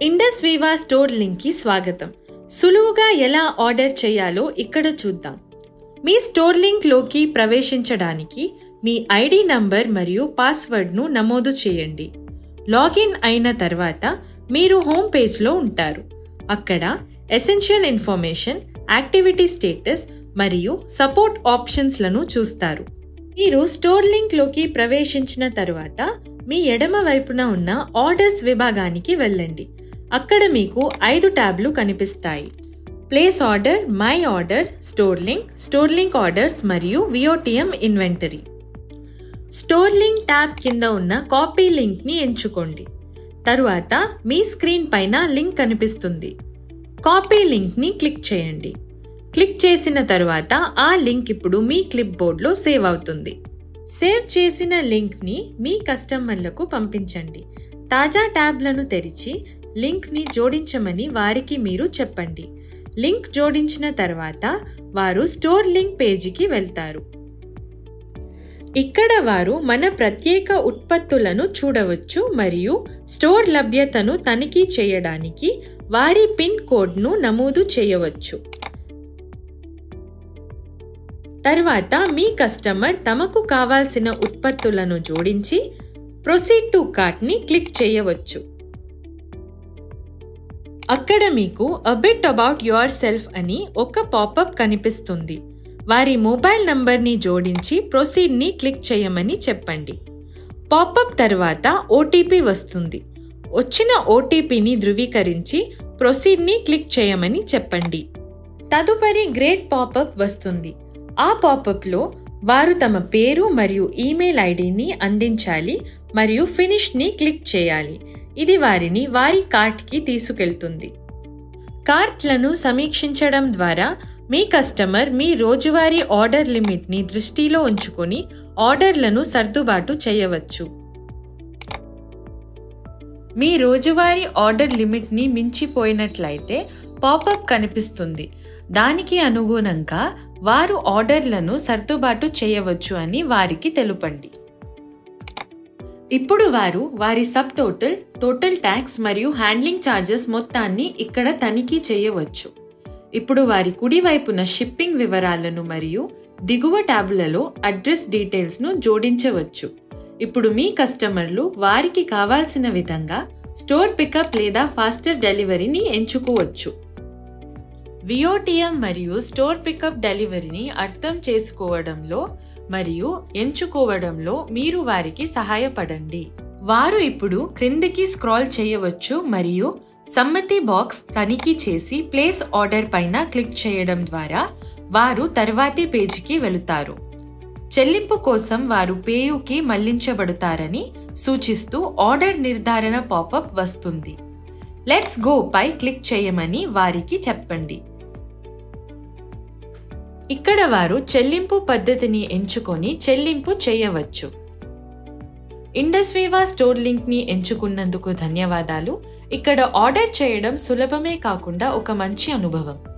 Indus వీవా store లింక్కి స్వాగతం సులువుగా ఎలా ఆర్డర్ చేయాలో ఇక్కడ చూద్దాం మీ స్టోర్ లింక్లోకి ప్రవేశించడానికి మీ ఐడి నంబర్ మరియు పాస్వర్డ్ను నమోదు చేయండి లాగిన్ అయిన తర్వాత మీరు హోమ్ పేజ్లో ఉంటారు అక్కడ ఎసెన్షియల్ ఇన్ఫర్మేషన్ యాక్టివిటీ స్టేటస్ మరియు సపోర్ట్ ఆప్షన్స్లను చూస్తారు మీరు స్టోర్ లింక్లోకి ప్రవేశించిన తరువాత మీ ఎడమ వైపున ఉన్న ఆర్డర్స్ విభాగానికి వెళ్ళండి అక్కడ మీకు ఐదు ట్యాబ్లు కనిపిస్తాయి place order my order store link store link orders మరియు VOTM inventory store link tab కింద ఉన్న కాపీ లింక్ని ఎంచుకోండి తరువాత మీ స్క్రీన్ పైన లింక్ కనిపిస్తుంది కాపీ లింక్ని క్లిక్ చేయండి క్లిక్ చేసిన తరువాత ఆ లింక్ ఇప్పుడు మీ క్లిప్ బోర్డ్లో సేవ్ అవుతుంది సేవ్ చేసిన లింక్ని మీ కస్టమర్లకు పంపించండి తాజా ట్యాబ్లను తెరిచి లింక్ని జోడించమని వారికి మీరు చెప్పండి లింక్ జోడించిన తర్వాత వారు స్టోర్ లింక్ పేజీకి వెళ్తారు ఇక్కడ వారు మన ప్రత్యేక ఉత్పత్తులను చూడవచ్చు మరియు స్టోర్ లభ్యతను తనిఖీ చేయడానికి వారి పిన్ కోడ్ను నమోదు చేయవచ్చు తర్వాత మీ కస్టమర్ తమకు కావాల్సిన ఉత్పత్తులను జోడించి ప్రొసీడ్ టు కార్ట్ని క్లిక్ చేయవచ్చు అక్కడ మీకు అబిట్ అబౌట్ యువర్ సెల్ఫ్ అని ఒక పాపప్ కనిపిస్తుంది వారి మొబైల్ నంబర్ని జోడించి ప్రొసీడ్ని క్లిక్ చేయమని చెప్పండి పాపప్ తర్వాత ఓటీపీ వస్తుంది వచ్చిన ఓటీపీని ధృవీకరించి ప్రొసీడ్ని క్లిక్ చేయమని చెప్పండి తదుపరి గ్రేట్ పాపప్ వస్తుంది ఆ పాపప్లో వారు తమ పేరు మరియు ఈమెయిల్ ఐడిని అందించాలి మరియు ఫినిష్ని క్లిక్ చేయాలి ఇది వారిని వారి కార్ట్కి తీసుకెళ్తుంది కార్ట్లను సమీక్షించడం ద్వారా మీ కస్టమర్ మీ రోజువారీ ఆర్డర్ లిమిట్ని దృష్టిలో ఉంచుకొని ఆర్డర్లను సర్దుబాటు చేయవచ్చు మీ రోజువారీ ఆర్డర్ లిమిట్ని మించిపోయినట్లయితే పాపప్ కనిపిస్తుంది దానికి అనుగుణంగా వారు ఆర్డర్లను సర్దుబాటు చేయవచ్చు అని వారికి తెలుపండి ఇప్పుడు వారు వారి సబ్ టోటల్ టోటల్ ట్యాక్స్ మరియు హ్యాండ్లింగ్ ఛార్జెస్ మొత్తాన్ని ఇక్కడ తనిఖీ చేయవచ్చు ఇప్పుడు వారి కుడి వైపున షిప్పింగ్ వివరాలను మరియు దిగువ ట్యాబ్లలో అడ్రస్ డీటెయిల్స్ను జోడించవచ్చు ఇప్పుడు మీ కస్టమర్లు వారికి కావాల్సిన విధంగా స్టోర్ పికప్ లేదా ఫాస్టర్ డెలివరీని ఎంచుకోవచ్చు విఓటిఎం మరియు స్టోర్ పికప్ డెలివరీని అర్థం చేసుకోవడంలో మరియు ఎంచుకోవడంలో మీరు వారికి సహాయపడండి వారు ఇప్పుడు క్రిందికి స్క్రాల్ చేయవచ్చు మరియు సమ్మతి బాక్స్ తనిఖీ చేసి ప్లేస్ ఆర్డర్ పైన క్లిక్ చేయడం ద్వారా వారు తర్వాతి పేజీకి వెళుతారు చెల్లింపు కోసం వారు పేయుకి మళ్లించబడతారని సూచిస్తూ ఆర్డర్ నిర్ధారణ పాపప్ వస్తుంది లెట్స్ గో పై క్లిక్ చేయమని వారికి చెప్పండి ఇక్కడ వారు చెల్లింపు పద్ధతిని ఎంచుకొని చెల్లింపు చేయవచ్చు ఇండస్వీవా స్టోర్ లింక్ని ఎంచుకున్నందుకు ధన్యవాదాలు ఇక్కడ ఆర్డర్ చేయడం సులభమే కాకుండా ఒక మంచి అనుభవం